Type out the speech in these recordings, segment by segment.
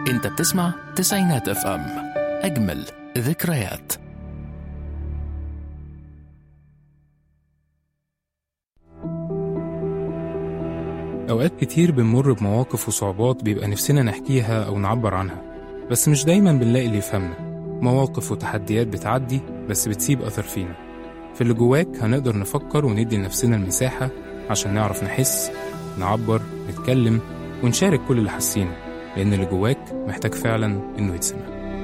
انت بتسمع تسعينات اف ام اجمل ذكريات أوقات كتير بنمر بمواقف وصعوبات بيبقى نفسنا نحكيها أو نعبر عنها بس مش دايما بنلاقي اللي يفهمنا مواقف وتحديات بتعدي بس بتسيب أثر فينا في اللي جواك هنقدر نفكر وندي لنفسنا المساحة عشان نعرف نحس نعبر نتكلم ونشارك كل اللي حاسينه لأن اللي جواك محتاج فعلا إنه يتسمع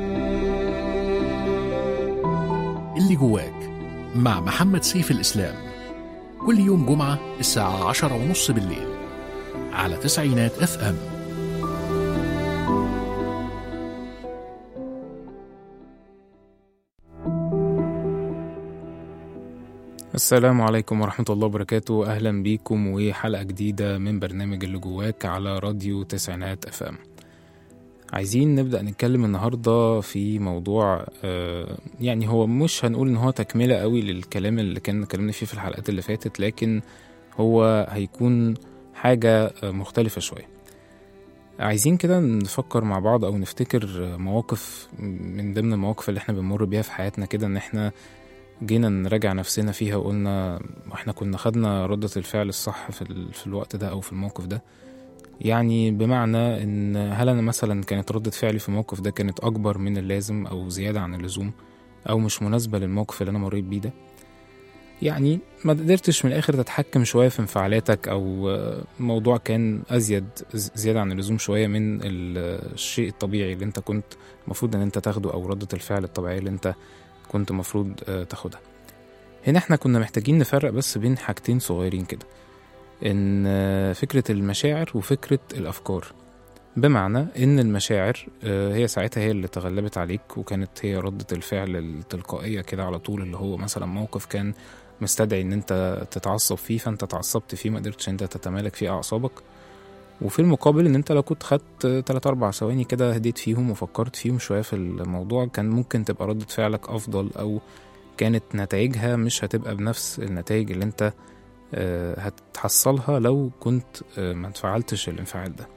اللي جواك مع محمد سيف الإسلام كل يوم جمعة الساعة عشرة ونص بالليل على تسعينات اف ام السلام عليكم ورحمة الله وبركاته أهلا بيكم وحلقة جديدة من برنامج اللي جواك على راديو تسعينات اف ام عايزين نبدأ نتكلم النهاردة في موضوع آه، يعني هو مش هنقول ان هو تكملة قوي للكلام اللي كان اتكلمنا فيه في الحلقات اللي فاتت لكن هو هيكون حاجة آه، مختلفة شوية عايزين كده نفكر مع بعض او نفتكر مواقف من ضمن المواقف اللي احنا بنمر بيها في حياتنا كده ان احنا جينا نراجع نفسنا فيها وقلنا احنا كنا خدنا ردة الفعل الصح في, ال... في الوقت ده او في الموقف ده يعني بمعنى ان هل انا مثلا كانت ردة فعلي في الموقف ده كانت اكبر من اللازم او زيادة عن اللزوم او مش مناسبة للموقف اللي انا مريت بيه ده يعني ما قدرتش من الاخر تتحكم شوية في انفعالاتك او آه، موضوع كان ازيد ز- زيادة عن اللزوم شوية من ال- الشيء الطبيعي اللي انت كنت المفروض ان انت تاخده او ردة الفعل الطبيعية اللي انت كنت مفروض آه، تاخدها هنا احنا كنا محتاجين نفرق بس بين حاجتين صغيرين كده ان آه، فكرة المشاعر وفكرة الافكار بمعنى ان المشاعر آه، هي ساعتها هي اللي تغلبت عليك وكانت هي ردة الفعل التلقائية كده على طول اللي هو مثلا موقف كان مستدعي ان انت تتعصب فيه فانت اتعصبت فيه ما قدرتش انت تتمالك فيه اعصابك وفي المقابل ان انت لو كنت خدت 3 4 ثواني كده هديت فيهم وفكرت فيهم شويه في الموضوع كان ممكن تبقى ردة فعلك افضل او كانت نتائجها مش هتبقى بنفس النتائج اللي انت آه، هتحصلها لو كنت آه، ما تفعلتش الانفعال ده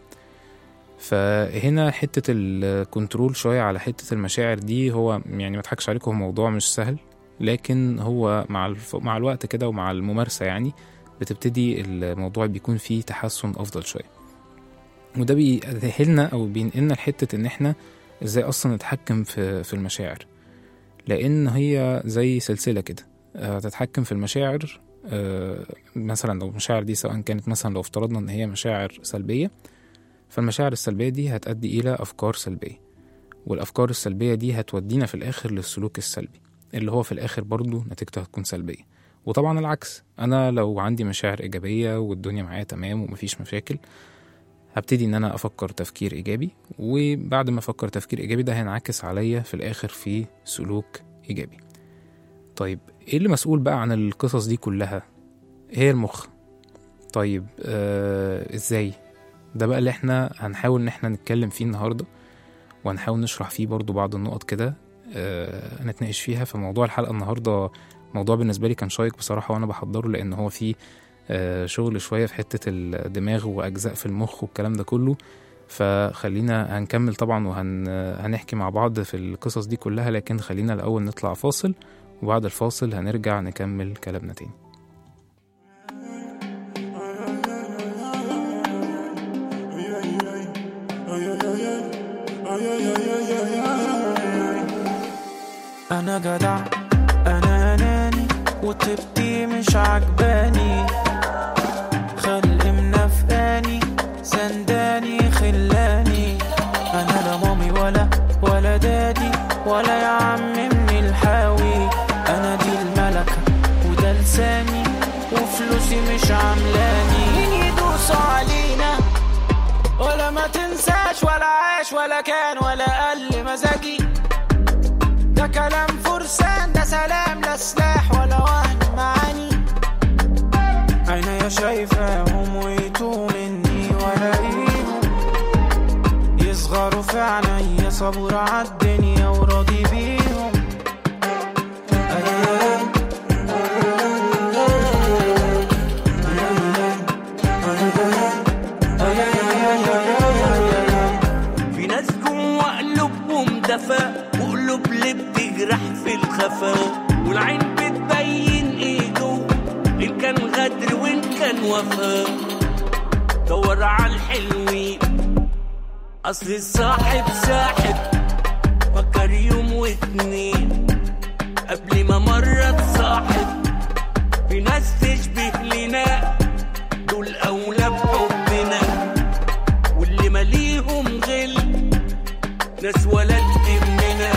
فهنا حتة الكنترول شوية على حتة المشاعر دي هو يعني ما اضحكش عليكم هو موضوع مش سهل لكن هو مع الف... مع الوقت كده ومع الممارسة يعني بتبتدي الموضوع بيكون فيه تحسن أفضل شوية وده بيأهلنا أو بينقلنا لحتة إن إحنا إزاي أصلا نتحكم في في المشاعر لأن هي زي سلسلة كده آه، تتحكم في المشاعر آه، مثلا لو المشاعر دي سواء كانت مثلا لو افترضنا إن هي مشاعر سلبية فالمشاعر السلبية دي هتؤدي إلى أفكار سلبية والأفكار السلبية دي هتودينا في الآخر للسلوك السلبي اللي هو في الآخر برضو نتيجته هتكون سلبية وطبعا العكس أنا لو عندي مشاعر إيجابية والدنيا معايا تمام ومفيش مشاكل هبتدي إن أنا أفكر تفكير إيجابي وبعد ما أفكر تفكير إيجابي ده هينعكس عليا في الآخر في سلوك إيجابي طيب إيه اللي مسؤول بقى عن القصص دي كلها هي المخ طيب آه إزاي ده بقى اللي احنا هنحاول ان احنا نتكلم فيه النهارده وهنحاول نشرح فيه برضو بعض النقط كده آه نتناقش فيها فموضوع الحلقه النهارده موضوع بالنسبه لي كان شيق بصراحه وانا بحضره لان هو فيه آه شغل شويه في حته الدماغ واجزاء في المخ والكلام ده كله فخلينا هنكمل طبعا وهنحكي مع بعض في القصص دي كلها لكن خلينا الاول نطلع فاصل وبعد الفاصل هنرجع نكمل كلامنا تاني انا جدع انا اناني وطيبتي مش عجباني خلق منافقاني سنداني خلاني انا لا مامي ولا ولا دادي ولا يا عم من الحاوي انا دي الملكة وده لساني وفلوسي مش عاملاني مين يدوس علينا ولا ما تنساش ولا عاش ولا كان ولا قل مزاجي ده كلام فرسان ده سلام لا سلاح ولا وهن معاني عينيا شايفاهم ويتوه مني ولاقيهم يصغروا في عينيا صبور عالدنيا وراضي بيهم أيام في ناس جم الجفا وقلوب اللي بتجرح في الخفا والعين بتبين ايه جوه ان كان غدر وان كان وفا دور على الحلوين اصل الصاحب ساحب فكر يوم واتنين قبل ما مرة تصاحب في ناس تشبه لنا دول أولى بحبنا واللي ماليهم غل ناس ولا تهمنا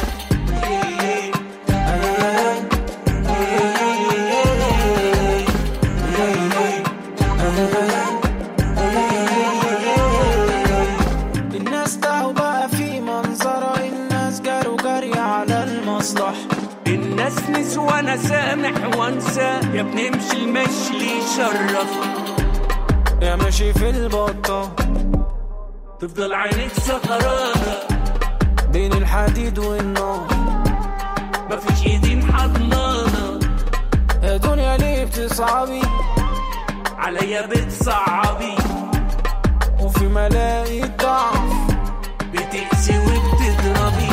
الناس تعوا بقى في منظرة الناس جاروا جري على المصلح الناس نسوى انا سامح وانسى يا بنمشي المشي اللي يشرفك يا ماشي في البطة تفضل عينيك سهرانة بين الحديد والنار مفيش ايدين حضنانة يا دنيا ليه بتصعبي عليا بتصعبي وفي ملاقي ضعف بتقسي وبتضربي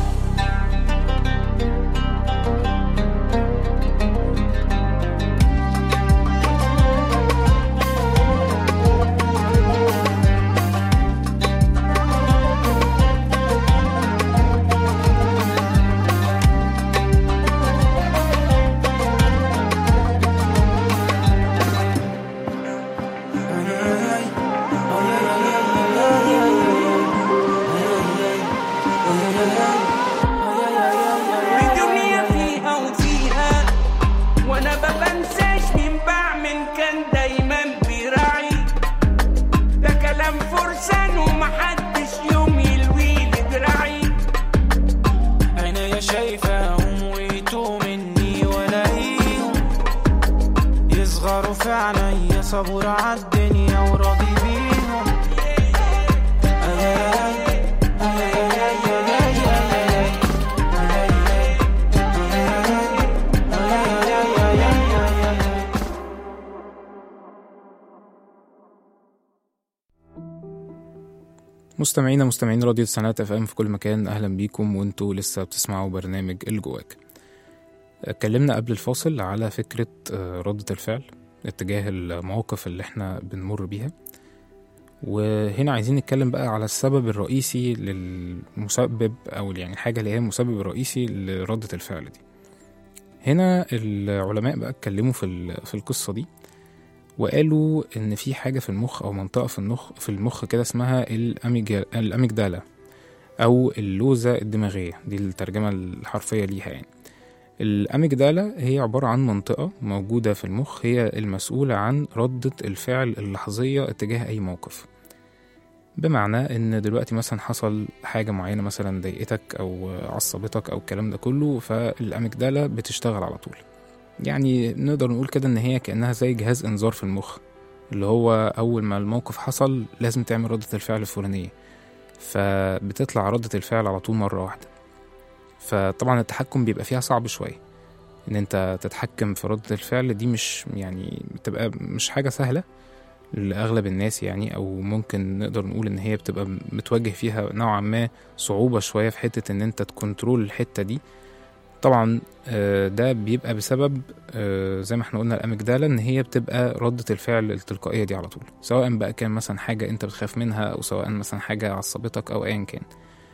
الدنيا فيها وفيها وانا ما بنساش مين بعمل كان دايما بيراعي ده كلام فرسان ومحدش يوم يلوي لي دراعي عينيا شايفاهم ويتوه مني والاقيهم يصغروا في عينيا صبور عالدنيا وراضي بيهم مستمعينا مستمعين راديو تسعينات اف ام في كل مكان اهلا بيكم وانتوا لسه بتسمعوا برنامج الجواك اتكلمنا قبل الفاصل على فكرة آه، ردة الفعل اتجاه المواقف اللي احنا بنمر بيها وهنا عايزين نتكلم بقى على السبب الرئيسي للمسبب او يعني الحاجة اللي هي المسبب الرئيسي لردة الفعل دي هنا العلماء بقى اتكلموا في ال- في القصة دي وقالوا ان في حاجه في المخ او منطقه في المخ في المخ كده اسمها الأميجا- الاميجدالا او اللوزه الدماغيه دي الترجمه الحرفيه ليها يعني الاميجدالا هي عباره عن منطقه موجوده في المخ هي المسؤوله عن رده الفعل اللحظيه اتجاه اي موقف بمعنى ان دلوقتي مثلا حصل حاجه معينه مثلا ضايقتك او عصبتك او الكلام ده كله فالاميجدالا بتشتغل على طول يعني نقدر نقول كده ان هي كانها زي جهاز انذار في المخ اللي هو اول ما الموقف حصل لازم تعمل ردة الفعل الفلانية فبتطلع ردة الفعل على طول مرة واحدة فطبعا التحكم بيبقى فيها صعب شوية ان انت تتحكم في ردة الفعل دي مش يعني بتبقى مش حاجة سهلة لأغلب الناس يعني أو ممكن نقدر نقول إن هي بتبقى بتواجه فيها نوعا ما صعوبة شوية في حتة إن أنت تكنترول الحتة دي طبعا آه، ده بيبقى بسبب آه، زي ما احنا قلنا الاميجدالا ان هي بتبقى ردة الفعل التلقائية دي على طول سواء بقى كان مثلا حاجة انت بتخاف منها او سواء مثلا حاجة عصبتك او ايا كان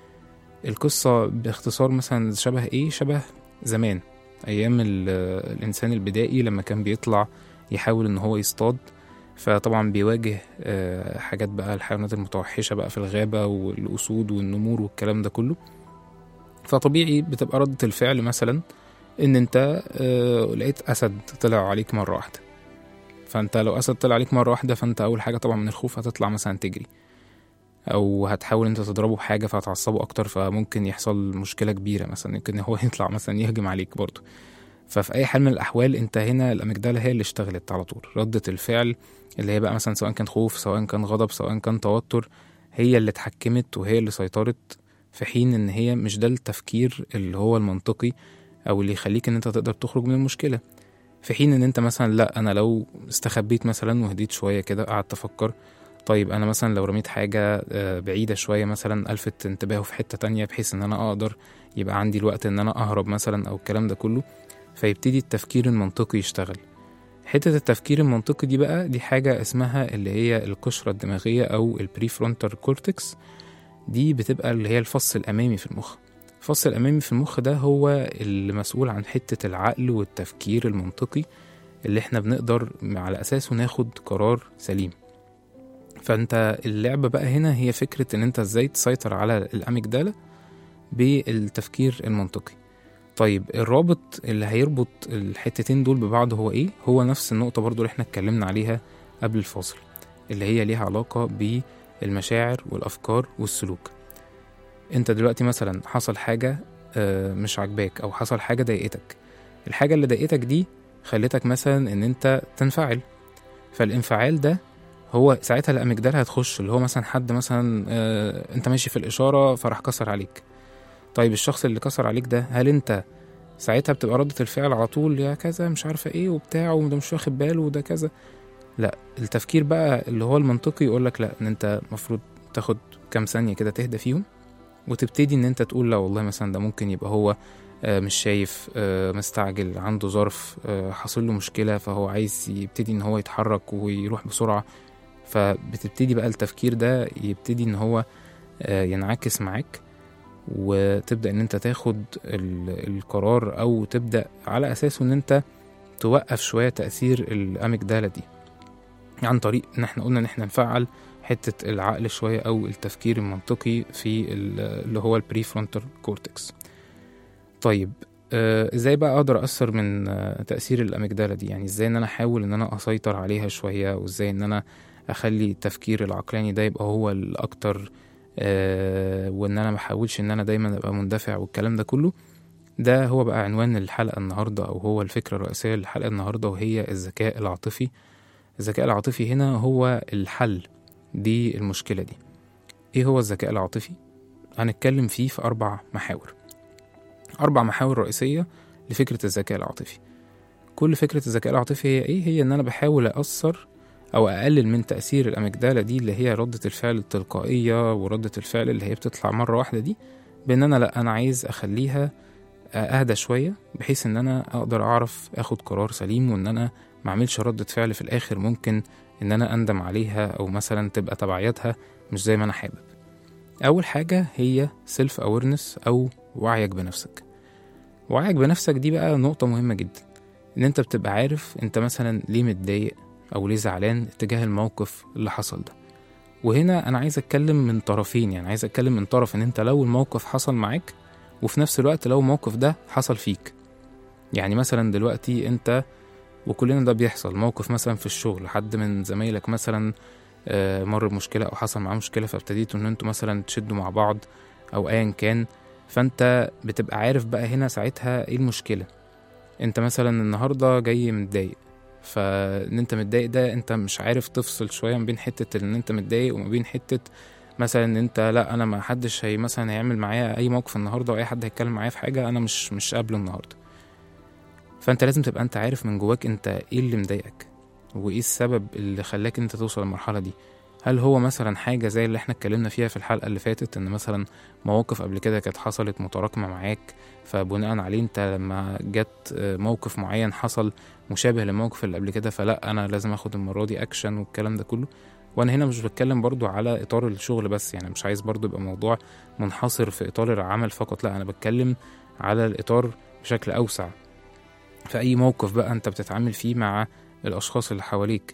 القصة باختصار مثلا شبه ايه شبه زمان ايام ال- الانسان البدائي لما كان بيطلع يحاول ان هو يصطاد فطبعا بيواجه آه، حاجات بقى الحيوانات المتوحشة بقى في الغابة والأسود والنمور والكلام ده كله فطبيعي بتبقى ردة الفعل مثلا ان انت آه، لقيت اسد طلع عليك مرة واحدة فانت لو اسد طلع عليك مرة واحدة فانت اول حاجة طبعا من الخوف هتطلع مثلا تجري او هتحاول انت تضربه بحاجة فهتعصبه اكتر فممكن يحصل مشكلة كبيرة مثلا يمكن هو يطلع مثلا يهجم عليك برضه ففي اي حال من الاحوال انت هنا الاميجدالا هي اللي اشتغلت على طول ردة الفعل اللي هي بقى مثلا سواء كان خوف سواء كان غضب سواء كان توتر هي اللي اتحكمت وهي اللي سيطرت في حين ان هي مش ده التفكير اللي هو المنطقي او اللي يخليك ان انت تقدر تخرج من المشكله في حين ان انت مثلا لا انا لو استخبيت مثلا وهديت شويه كده قعدت افكر طيب انا مثلا لو رميت حاجه آه، بعيده شويه مثلا الفت انتباهه في حته تانية بحيث ان انا اقدر يبقى عندي الوقت ان انا اهرب مثلا او الكلام ده كله فيبتدي التفكير المنطقي يشتغل حتة التفكير المنطقي دي بقى دي حاجة اسمها اللي هي القشرة الدماغية أو البري فرونتال كورتكس دي بتبقى اللي هي الفص الأمامي في المخ الفص الأمامي في المخ ده هو اللي مسؤول عن حتة العقل والتفكير المنطقي اللي احنا بنقدر على أساسه ناخد قرار سليم فانت اللعبة بقى هنا هي فكرة ان انت ازاي تسيطر على الأميجدالة بالتفكير المنطقي طيب الرابط اللي هيربط الحتتين دول ببعض هو ايه هو نفس النقطة برضو اللي احنا اتكلمنا عليها قبل الفاصل اللي هي ليها علاقة بالمشاعر والأفكار والسلوك انت دلوقتي مثلا حصل حاجة آه، مش عاجباك او حصل حاجة ضايقتك الحاجة اللي ضايقتك دي خلتك مثلا ان انت تنفعل فالانفعال ده هو ساعتها الاميجدال هتخش اللي هو مثلا حد مثلا آه، انت ماشي في الاشاره فراح كسر عليك طيب الشخص اللي كسر عليك ده هل انت ساعتها بتبقى ردة الفعل على طول يا كذا مش عارفه ايه وبتاع وده مش واخد باله وده كذا لا التفكير بقى اللي هو المنطقي يقول لك لا ان انت المفروض تاخد كام ثانيه كده تهدى فيهم وتبتدي ان انت تقول لا والله مثلا ده ممكن يبقى هو آه، مش شايف آه، مستعجل عنده ظرف آه، حصل له مشكله فهو عايز يبتدي ان هو يتحرك ويروح بسرعه فبتبتدي بقى التفكير ده يبتدي ان هو آه، ينعكس معاك وتبدا ان انت تاخد ال- القرار او تبدا على اساسه ان انت توقف شويه تاثير الاميجدالا دي عن طريق ان احنا قلنا ان احنا نفعل حته العقل شويه او التفكير المنطقي في ال- اللي هو البري فرونتال كورتكس طيب آه، ازاي بقى اقدر اثر من آه، تاثير الاميجدالا دي يعني ازاي ان انا احاول ان انا اسيطر عليها شويه وازاي ان انا اخلي التفكير العقلاني ده يبقى هو الاكتر آه، وان انا محاولش ان انا دايما ابقى مندفع والكلام ده كله ده هو بقى عنوان الحلقه النهارده او هو الفكره الرئيسيه للحلقه النهارده وهي الذكاء العاطفي الذكاء العاطفي هنا هو الحل دي المشكله دي ايه هو الذكاء العاطفي هنتكلم فيه في اربع محاور اربع محاور رئيسيه لفكره الذكاء العاطفي كل فكره الذكاء العاطفي هي ايه هي ان انا بحاول اثر او اقلل من تاثير الاميجدالا دي اللي هي رده الفعل التلقائيه ورده الفعل اللي هي بتطلع مره واحده دي بان انا لا انا عايز اخليها اهدى شويه بحيث ان انا اقدر اعرف اخد قرار سليم وان انا ما اعملش ردة فعل في الاخر ممكن ان انا اندم عليها او مثلا تبقى تبعياتها مش زي ما انا حابب اول حاجه هي سيلف اويرنس او وعيك بنفسك وعيك بنفسك دي بقى نقطه مهمه جدا ان انت بتبقى عارف انت مثلا ليه متضايق او ليه زعلان تجاه الموقف اللي حصل ده وهنا انا عايز اتكلم من طرفين يعني عايز اتكلم من طرف ان انت لو الموقف حصل معاك وفي نفس الوقت لو الموقف ده حصل فيك يعني مثلا دلوقتي انت وكلنا ده بيحصل موقف مثلا في الشغل حد من زمايلك مثلا آه، مر بمشكلة أو حصل معاه مشكلة فابتديتوا إن انتوا مثلا تشدوا مع بعض أو أيا كان فأنت بتبقى عارف بقى هنا ساعتها إيه المشكلة أنت مثلا النهاردة جاي متضايق فإن أنت متضايق ده أنت مش عارف تفصل شوية ما بين حتة إن أنت متضايق وما بين حتة مثلا ان انت لا انا ما حدش هي مثلا هيعمل معايا اي موقف النهارده واي حد هيتكلم معايا في حاجه انا مش مش قابله النهارده فانت لازم تبقى انت عارف من جواك انت ايه اللي مضايقك وايه السبب اللي خلاك انت توصل للمرحله دي هل هو مثلا حاجه زي اللي احنا اتكلمنا فيها في الحلقه اللي فاتت ان مثلا مواقف قبل كده كانت حصلت متراكمه معاك فبناء عليه انت لما جت موقف معين حصل مشابه للموقف اللي قبل كده فلا انا لازم اخد المره دي اكشن والكلام ده كله وانا هنا مش بتكلم برضو على اطار الشغل بس يعني مش عايز برضو يبقى موضوع منحصر في اطار العمل فقط لا انا بتكلم على الاطار بشكل اوسع في اي موقف بقى انت بتتعامل فيه مع الاشخاص اللي حواليك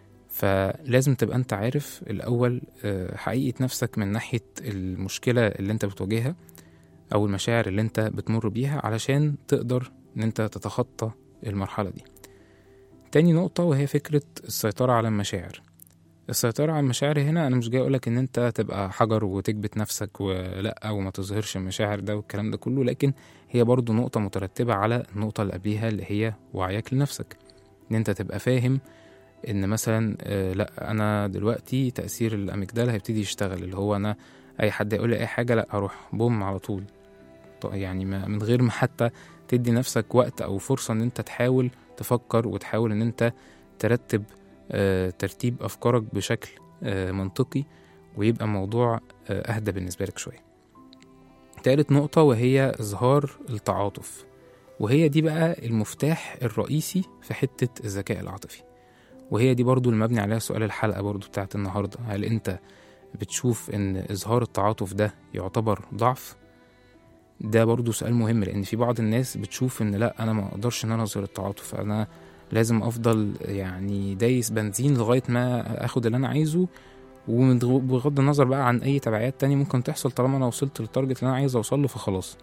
فلازم تبقى انت عارف الاول آه، حقيقة نفسك من ناحية المشكلة اللي انت بتواجهها او المشاعر اللي انت بتمر بيها علشان تقدر ان انت تتخطى المرحلة دي تاني نقطة وهي فكرة السيطرة على المشاعر السيطرة على المشاعر هنا أنا مش جاي أقولك إن أنت تبقى حجر وتكبت نفسك ولأ وما تظهرش المشاعر ده والكلام ده كله لكن هي برضو نقطة مترتبة على النقطة اللي قبليها اللي هي وعيك لنفسك إن أنت تبقى فاهم إن مثلا آه، لأ أنا دلوقتي تأثير الأميجدال هيبتدي يشتغل اللي هو أنا أي حد يقول لي أي حاجة لأ أروح بوم على طول ط- يعني ما من غير ما حتى تدي نفسك وقت أو فرصة إن أنت تحاول تفكر وتحاول إن أنت ترتب آه، ترتيب أفكارك بشكل آه، منطقي ويبقى الموضوع آه، أهدى بالنسبة لك شوية تالت نقطة وهي إظهار التعاطف وهي دي بقى المفتاح الرئيسي في حتة الذكاء العاطفي وهي دي برضو المبني عليها سؤال الحلقة برضو بتاعت النهاردة هل أنت بتشوف إن إظهار التعاطف ده يعتبر ضعف ده برضو سؤال مهم لأن في بعض الناس بتشوف إن لأ أنا ما أقدرش إن أنا أظهر التعاطف أنا لازم أفضل يعني دايس بنزين لغاية ما أخد اللي أنا عايزه ومن غ- بغض النظر بقى عن أي تبعيات تانية ممكن تحصل طالما أنا وصلت للتارجت اللي أنا عايز أوصله فخلاص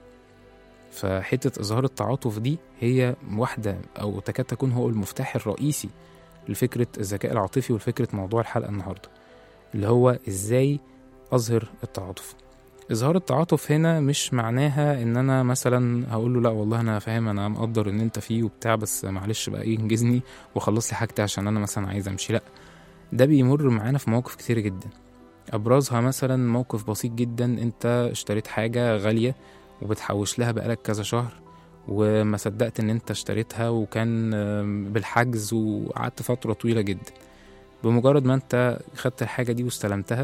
فحتة إظهار التعاطف دي هي واحدة أو تكاد تكون هو المفتاح الرئيسي لفكرة الذكاء العاطفي ولفكرة موضوع الحلقة النهاردة اللي هو إزاي أظهر التعاطف إظهار التعاطف هنا مش معناها إن أنا مثلا هقول له لا والله أنا فاهم أنا مقدر إن أنت فيه وبتاع بس معلش بقى إيه انجزني وخلص لي حاجتي عشان أنا مثلا عايز أمشي لا ده بيمر معانا في مواقف كتير جدا أبرزها مثلا موقف بسيط جدا أنت اشتريت حاجة غالية وبتحوش لها بقالك كذا شهر وما صدقت ان انت اشتريتها وكان آم، بالحجز وقعدت فترة طويلة جدا بمجرد ما انت خدت الحاجة دي واستلمتها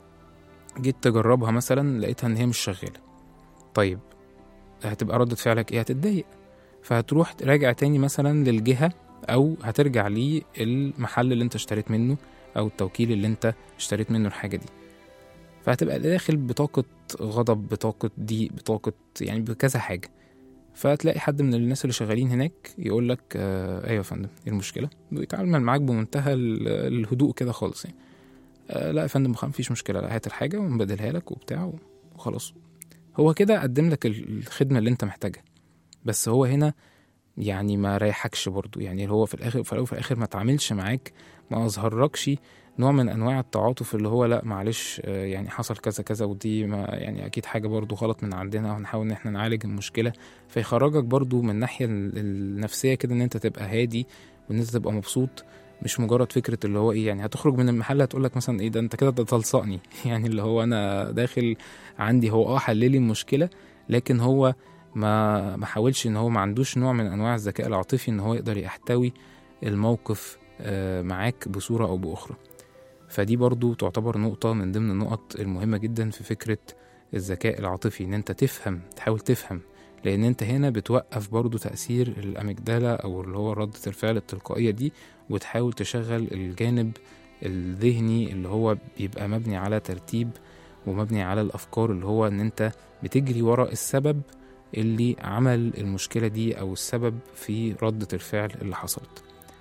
جيت تجربها مثلا لقيتها ان هي مش شغالة طيب هتبقى ردة فعلك ايه هتتضايق فهتروح راجع تاني مثلا للجهة او هترجع للمحل اللي انت اشتريت منه او التوكيل اللي انت اشتريت منه الحاجة دي فهتبقى داخل بطاقة غضب بطاقة ضيق بطاقة يعني بكذا حاجة فتلاقي حد من الناس اللي شغالين هناك يقول لك آه ايوه يا فندم ايه المشكله بيتعامل معاك بمنتهى ال- الهدوء كده خالص يعني آه لا يا فندم ما فيش مشكله لا هات الحاجه ونبدلها لك وبتاع وخلاص هو كده قدم لك ال- الخدمه اللي انت محتاجها بس هو هنا يعني ما ريحكش برضو يعني هو في الاخر في الاول وفي الاخر ما تعاملش معاك ما اظهرلكش نوع من انواع التعاطف اللي هو لا معلش آه، يعني حصل كذا كذا ودي ما يعني اكيد حاجه برضو غلط من عندنا ونحاول ان احنا نعالج المشكله فيخرجك برضو من الناحيه ال- النفسيه كده ان انت تبقى هادي وان انت تبقى مبسوط مش مجرد فكره اللي هو ايه يعني هتخرج من المحل هتقول لك مثلا ايه ده انت كده ده تلصقني يعني اللي هو انا داخل عندي هو اه حللي المشكله لكن هو ما ما حاولش ان هو ما عندوش نوع من انواع الذكاء العاطفي ان هو يقدر يحتوي الموقف آه، معاك بصوره او باخرى فدي برضو تعتبر نقطة من ضمن النقط المهمة جدا في فكرة الذكاء العاطفي ان انت تفهم تحاول تفهم لان انت هنا بتوقف برضو تأثير الاميجدالا او اللي هو ردة الفعل التلقائية دي وتحاول تشغل الجانب الذهني اللي هو بيبقى مبني على ترتيب ومبني على الافكار اللي هو ان انت بتجري ورا السبب اللي عمل المشكلة دي او السبب في ردة الفعل اللي حصلت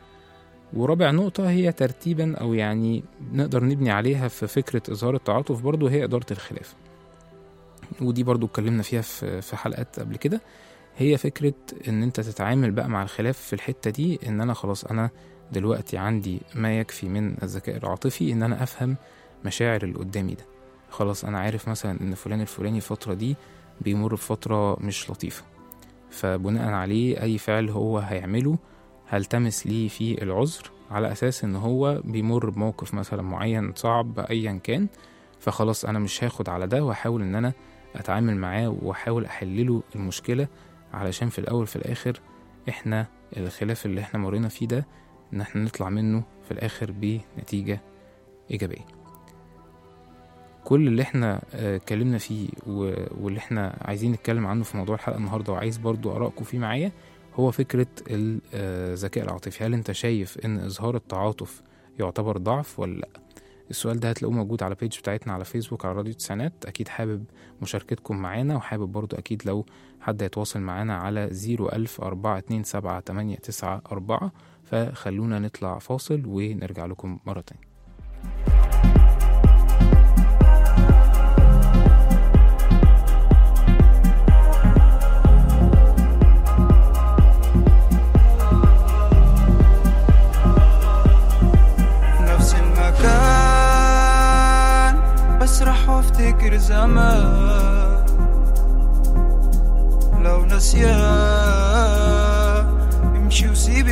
ورابع نقطة هي ترتيبا أو يعني نقدر نبني عليها في فكرة إظهار التعاطف برضو هي إدارة الخلاف ودي برضو اتكلمنا فيها في في حلقات قبل كده هي فكرة إن أنت تتعامل بقى مع الخلاف في الحتة دي إن أنا خلاص أنا دلوقتي عندي ما يكفي من الذكاء العاطفي إن أنا أفهم مشاعر اللي قدامي ده خلاص أنا عارف مثلا إن فلان الفلاني الفترة دي بيمر بفترة مش لطيفة فبناء عليه أي فعل هو هيعمله هلتمس ليه فيه العذر على أساس إن هو بيمر بموقف مثلا معين صعب أيا كان فخلاص أنا مش هاخد على ده وأحاول إن أنا أتعامل معاه وأحاول أحلله المشكلة علشان في الأول في الآخر إحنا الخلاف اللي إحنا مرينا فيه ده إن إحنا نطلع منه في الآخر بنتيجة إيجابية كل اللي احنا آه، اتكلمنا فيه و- واللي احنا عايزين نتكلم عنه في موضوع الحلقة النهاردة وعايز برضو آرائكم فيه معايا هو فكرة الذكاء العاطفي هل انت شايف ان اظهار التعاطف يعتبر ضعف ولا لا السؤال ده هتلاقوه موجود على بيج بتاعتنا على فيسبوك على راديو تسعينات اكيد حابب مشاركتكم معانا وحابب برضو اكيد لو حد هيتواصل معانا على زيرو ألف أربعة اتنين سبعة تمانية تسعة أربعة فخلونا نطلع فاصل ونرجع لكم مرة تانية في نفس المكان بسرح وافتكر زمان لو نسيان امشي وسيبي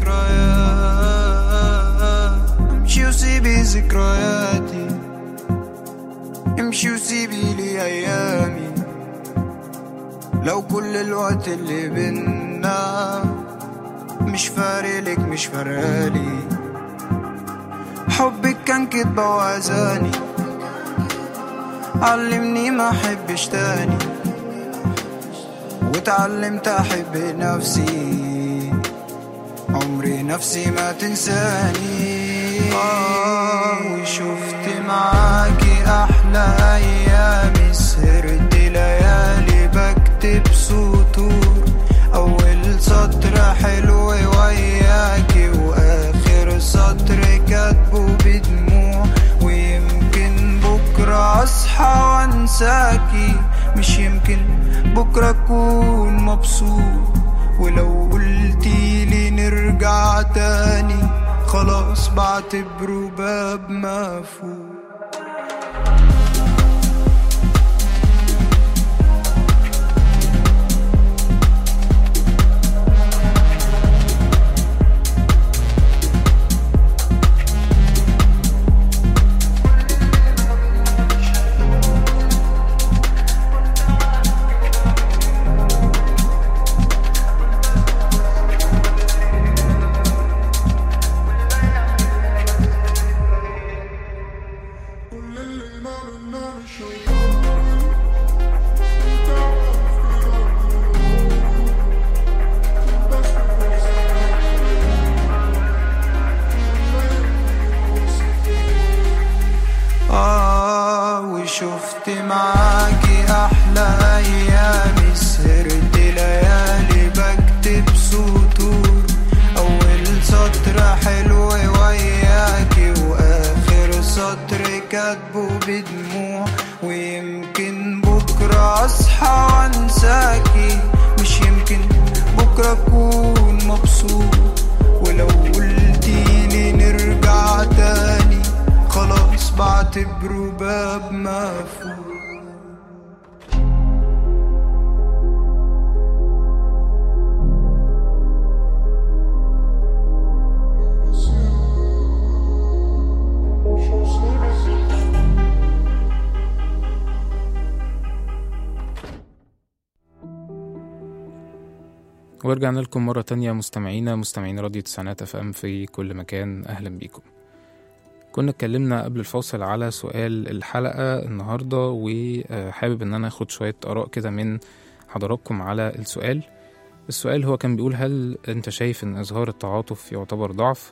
الذكريات امشي وسيبي ذكرياتي امشي وسيبي لي ايامي لو كل الوقت اللي بينا مش فارقلك مش فارقالي حبك كان كدبة وأذاني علمني ما أحبش تاني واتعلمت أحب نفسي عمري نفسي ما تنساني آه وشفت معاكي أحلى أيامي سهرت ليالي بكتب سطور أول سطر حلو وياكي وآخر سطر كاتبه بدموع ويمكن بكرة أصحى وأنساكي مش يمكن بكرة أكون مبسوط ولو قلتيلي نرجع تاني خلاص بعتبره باب مقفول آه وشفت معاكي أحلى أيامي سهرت ليالي بكتب سطور أول سطر حلو وياكي وآخر سطر كاتبه بدموع ويمكن بكرة أصحى وأنساكي مش يمكن بكرة أكون مبسوط ولو قلتيلي نرجع تاني خلاص بعتبره باب مقفول ورجعنا لكم مرة تانية مستمعينا مستمعين راديو تسعينات اف ام في كل مكان أهلا بيكم كنا اتكلمنا قبل الفاصل على سؤال الحلقة النهاردة وحابب ان انا اخد شوية اراء كده من حضراتكم على السؤال السؤال هو كان بيقول هل انت شايف ان اظهار التعاطف يعتبر ضعف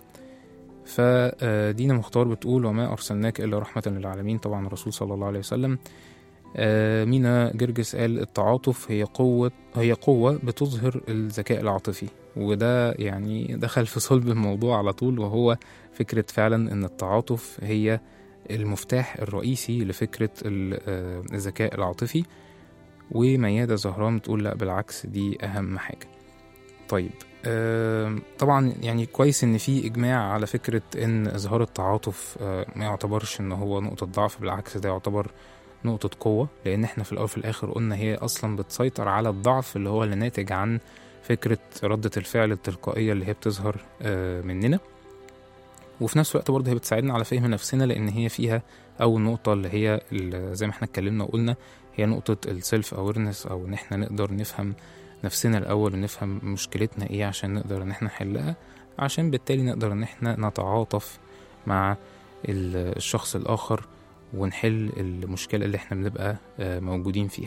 فدينا مختار بتقول وما ارسلناك الا رحمة للعالمين طبعا الرسول صلى الله عليه وسلم آه، مينا جرجس قال التعاطف هي قوة هي قوة بتظهر الذكاء العاطفي وده يعني دخل في صلب الموضوع على طول وهو فكرة فعلا إن التعاطف هي المفتاح الرئيسي لفكرة ال- آه، الذكاء العاطفي وميادة زهران بتقول لا بالعكس دي أهم حاجة طيب آه، طبعا يعني كويس ان في اجماع على فكره ان اظهار التعاطف آه، ما يعتبرش ان هو نقطه ضعف بالعكس ده يعتبر نقطة قوة لأن احنا في الأول وفي الآخر قلنا هي أصلا بتسيطر على الضعف اللي هو اللي ناتج عن فكرة ردة الفعل التلقائية اللي هي بتظهر آه، مننا وفي نفس الوقت برضه هي بتساعدنا على فهم نفسنا لأن هي فيها أول نقطة اللي هي ال- زي ما احنا اتكلمنا وقلنا هي نقطة السيلف أويرنس أو إن احنا نقدر نفهم نفسنا الأول ونفهم مشكلتنا إيه عشان نقدر إن احنا نحلها عشان بالتالي نقدر إن احنا نتعاطف مع ال- الشخص الآخر ونحل المشكلة اللي احنا بنبقى آه، موجودين فيها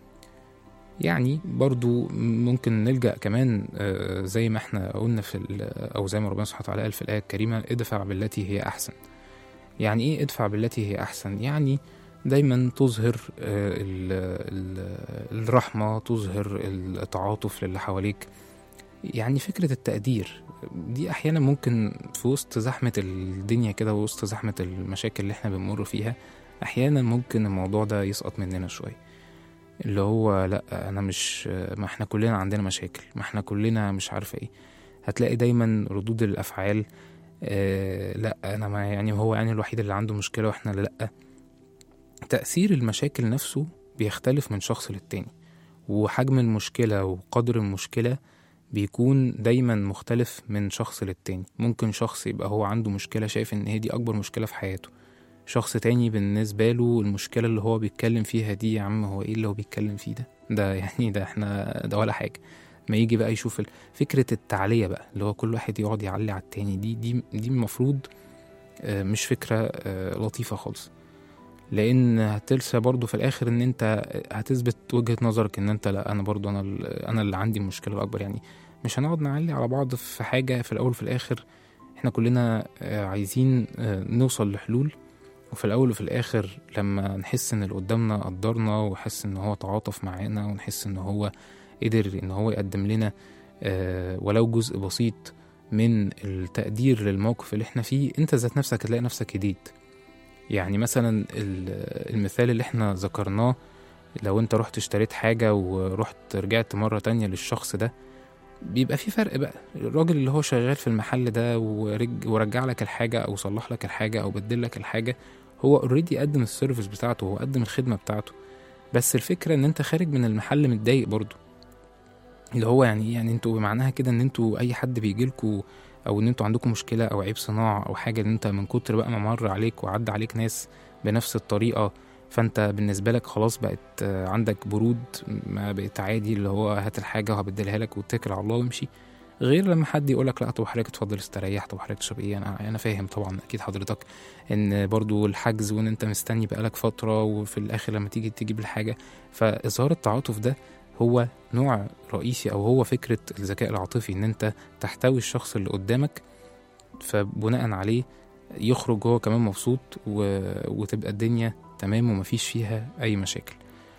يعني برضو ممكن نلجأ كمان آه، زي ما احنا قلنا في ال- أو زي ما ربنا سبحانه وتعالى قال في الآية الكريمة ادفع بالتي هي أحسن يعني إيه ادفع بالتي هي أحسن يعني دايما تظهر آه، ال- ال- الرحمة تظهر التعاطف للي حواليك يعني فكرة التقدير دي أحيانا ممكن في وسط زحمة الدنيا كده وسط زحمة المشاكل اللي احنا بنمر فيها أحيانا ممكن الموضوع ده يسقط مننا شوية اللي هو لأ أنا مش ما احنا كلنا عندنا مشاكل ما احنا كلنا مش عارفة ايه هتلاقي دايما ردود الأفعال آه لأ أنا ما يعني هو يعني الوحيد اللي عنده مشكلة واحنا اللي لأ تأثير المشاكل نفسه بيختلف من شخص للتاني وحجم المشكلة وقدر المشكلة بيكون دايما مختلف من شخص للتاني ممكن شخص يبقى هو عنده مشكلة شايف ان هي دي اكبر مشكلة في حياته شخص تاني بالنسبة له المشكلة اللي هو بيتكلم فيها دي يا عم هو ايه اللي هو بيتكلم فيه ده ده يعني ده احنا ده ولا حاجة ما يجي بقى يشوف ال- فكرة التعلية بقى اللي هو كل واحد يقعد يعلي على التاني دي دي دي المفروض آه، مش فكرة آه، لطيفة خالص لان هتلسى برضو في الاخر ان انت هتثبت وجهة نظرك ان انت لا انا برضو انا ال- انا اللي عندي المشكلة الاكبر يعني مش هنقعد نعلي على بعض في حاجة في الاول وفي الاخر احنا كلنا آه، عايزين آه، نوصل لحلول وفي الاول وفي الاخر لما نحس ان اللي قدامنا قدرنا وحس ان هو تعاطف معانا ونحس ان هو قدر ان هو يقدم لنا آه، ولو جزء بسيط من التقدير للموقف اللي احنا فيه انت ذات نفسك هتلاقي نفسك هديت يعني مثلا ال- المثال اللي احنا ذكرناه لو انت رحت اشتريت حاجة ورحت رجعت مرة تانية للشخص ده بيبقى في فرق بقى الراجل اللي هو شغال في المحل ده ورج ورجع لك الحاجة او صلح لك الحاجة او بدل لك الحاجة هو اوريدي قدم السيرفيس بتاعته هو قدم الخدمة بتاعته بس الفكرة ان انت خارج من المحل متضايق برضه اللي هو يعني إيه؟ يعني انتوا بمعناها كده ان انتوا اي حد بيجيلكوا او ان انتوا عندكم مشكله او عيب صناعه او حاجه ان انت من كتر بقى ما مر عليك وعدى عليك ناس بنفس الطريقه فانت بالنسبه لك خلاص بقت آه، عندك برود ما بقت عادي اللي هو هات الحاجه وهبدلها لك واتكل على الله وامشي غير لما حد يقول لك لا طب حضرتك اتفضل استريح طب حضرتك تشرب ايه انا انا فاهم طبعا اكيد حضرتك ان برضو الحجز وان انت مستني بقالك فتره وفي الاخر لما تيجي تجيب الحاجه فاظهار التعاطف ده هو نوع رئيسي او هو فكره الذكاء العاطفي ان انت تحتوي الشخص اللي قدامك فبناء عليه يخرج هو كمان مبسوط و... وتبقى الدنيا تمام ومفيش فيها اي مشاكل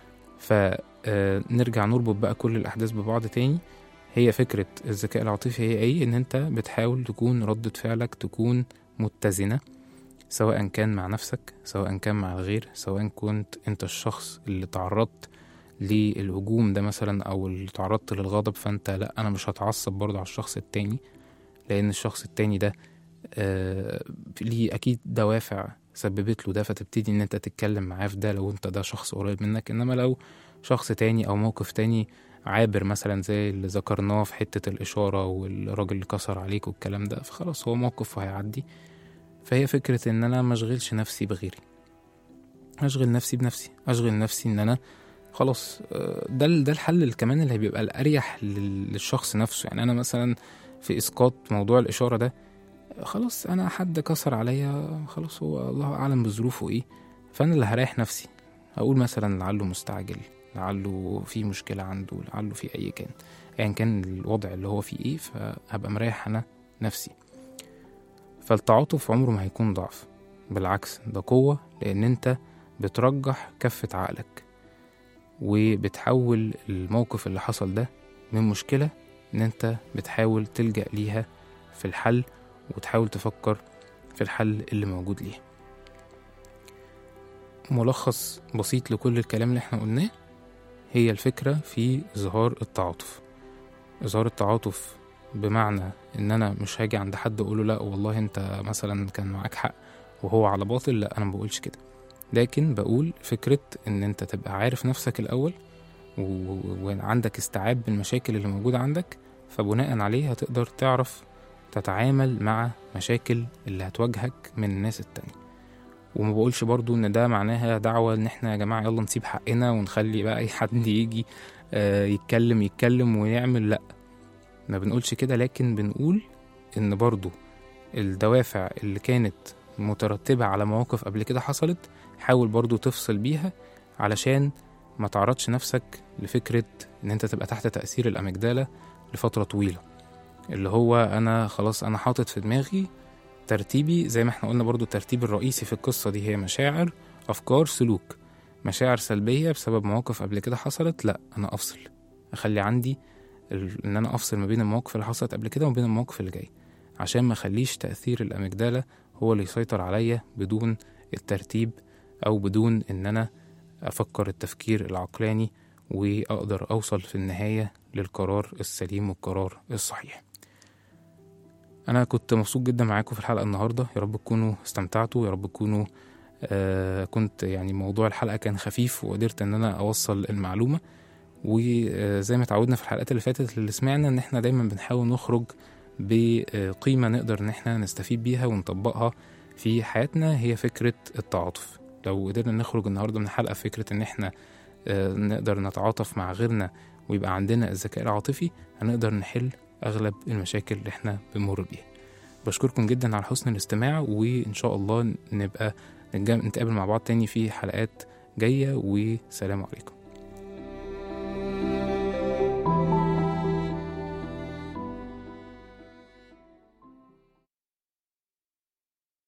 فنرجع نربط بقى كل الاحداث ببعض تاني هي فكرة الذكاء العاطفي هي ايه ان انت بتحاول تكون ردة فعلك تكون متزنة سواء كان مع نفسك سواء كان مع الغير سواء كنت انت الشخص اللي تعرضت للهجوم ده مثلا او اللي تعرضت للغضب فانت لا انا مش هتعصب برضه على الشخص التاني لان الشخص التاني ده آه ليه اكيد دوافع سببت له ده فتبتدي ان انت تتكلم معاه في ده لو انت ده شخص قريب منك انما لو شخص تاني او موقف تاني عابر مثلا زي اللي ذكرناه في حتة الإشارة والراجل اللي كسر عليك والكلام ده فخلاص هو موقف وهيعدي فهي فكرة إن أنا مشغلش نفسي بغيري أشغل نفسي بنفسي أشغل نفسي إن أنا خلاص آه، ده ال- ده الحل اللي كمان اللي بيبقى الأريح لل- للشخص نفسه يعني أنا مثلا في إسقاط موضوع الإشارة ده خلاص أنا حد كسر عليا خلاص هو الله أعلم بظروفه إيه فأنا اللي هريح نفسي أقول مثلا لعله مستعجل لعله في مشكلة عنده لعله في أي كان أيا كان الوضع اللي هو فيه إيه فهبقى مريح أنا نفسي فالتعاطف عمره ما هيكون ضعف بالعكس ده قوة لأن أنت بترجح كفة عقلك وبتحول الموقف اللي حصل ده من مشكلة إن أنت بتحاول تلجأ ليها في الحل وتحاول تفكر في الحل اللي موجود ليها ملخص بسيط لكل الكلام اللي احنا قلناه هي الفكرة في إظهار التعاطف إظهار التعاطف بمعنى إن أنا مش هاجي عند حد أقوله لأ والله أنت مثلا كان معاك حق وهو على باطل لأ أنا مبقولش كده لكن بقول فكرة إن أنت تبقى عارف نفسك الأول و- وعندك استيعاب بالمشاكل اللي موجودة عندك فبناء عليه هتقدر تعرف تتعامل مع مشاكل اللي هتواجهك من الناس التانية وما بقولش برضو ان ده معناها دعوة ان احنا يا جماعة يلا نسيب حقنا ونخلي بقى اي حد يجي آه، يتكلم يتكلم ويعمل لا ما بنقولش كده لكن بنقول ان برضو الدوافع اللي كانت مترتبة على مواقف قبل كده حصلت حاول برضو تفصل بيها علشان ما تعرضش نفسك لفكرة ان انت تبقى تحت تأثير الأميجدالة لفترة طويلة اللي هو انا خلاص انا حاطط في دماغي ترتيبي زي ما احنا قلنا برضو الترتيب الرئيسي في القصة دي هي مشاعر أفكار سلوك مشاعر سلبية بسبب مواقف قبل كده حصلت لا أنا أفصل أخلي عندي ال- إن أنا أفصل ما بين المواقف اللي حصلت قبل كده وما بين المواقف اللي جاية عشان ما أخليش تأثير الأميجدالة هو اللي يسيطر عليا بدون الترتيب أو بدون إن أنا أفكر التفكير العقلاني وأقدر أوصل في النهاية للقرار السليم والقرار الصحيح انا كنت مبسوط جدا معاكم في الحلقه النهارده يا رب تكونوا استمتعتوا يا رب تكونوا آه كنت يعني موضوع الحلقه كان خفيف وقدرت ان انا اوصل المعلومه وزي ما اتعودنا في الحلقات اللي فاتت اللي سمعنا ان احنا دايما بنحاول نخرج بقيمه نقدر ان احنا نستفيد بيها ونطبقها في حياتنا هي فكره التعاطف لو قدرنا نخرج النهارده من الحلقه فكره ان احنا آه نقدر نتعاطف مع غيرنا ويبقى عندنا الذكاء العاطفي هنقدر نحل اغلب المشاكل اللي احنا بنمر بيها بشكركم جدا على حسن الاستماع وإن شاء الله نبقى نتجا- نتقابل مع بعض تاني في حلقات جاية وسلام عليكم